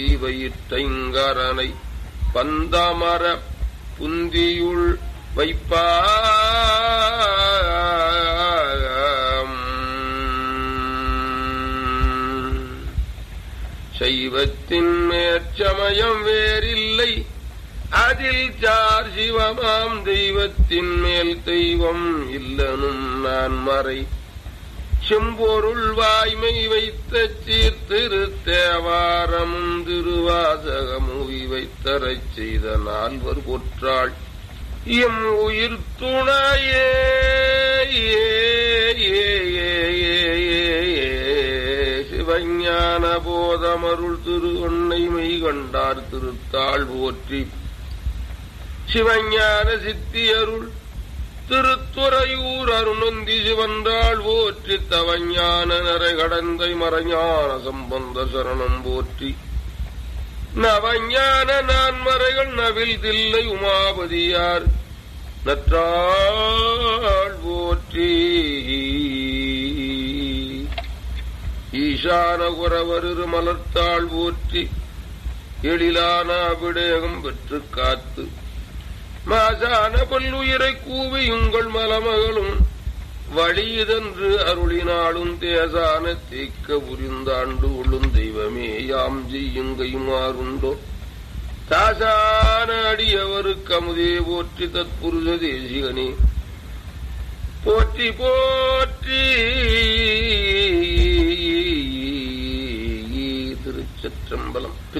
வயிற்றைங்கரனை பந்தமர புந்தியுள் வைப்பாம் சைவத்தின் மேற்சமயம் வேறில்லை அதில் சார் சிவமாம் தெய்வத்தின் மேல் தெய்வம் இல்லனும் நான் மறை செம்பொருள் வாய்மை வைத்த சீர்திரு தேவாரமும் திருவாசகமுவி வைத்தரச் செய்த நால்வர் பொற்றாள் எம் உயிர் துணையே சிவஞான போதமருள் திரு ஒன்னைமை கண்டார் திருத்தாள் போற்றி சிவஞான சித்தியருள் திருத்துறையூர் அருணந்தி சிவன்றாள் போற்றி தவஞான நரை கடந்தை மறைஞான சம்பந்த சரணம் போற்றி நவஞான நான்மறைகள் நவில் தில்லை உமாபதியார் நற்றாள் போற்றி ஈசான குறவரு மலர்த்தாள் போற்றி எழிலான அபிடேகம் பெற்று காத்து மாசான பல்லுயிரை கூவி உங்கள் மலமகளும் வழியதென்று அருளினாலும் தேசான தேக்க புரிந்தாண்டு உள்ளும் தெய்வமே யாம் செய்யுங்கையுமாறுண்டோ தாசான அடியவருக்கு அமுதே போற்றி தற்புருஷ தேசிகனே போற்றி போற்றி திருச்சற்றம்பலம்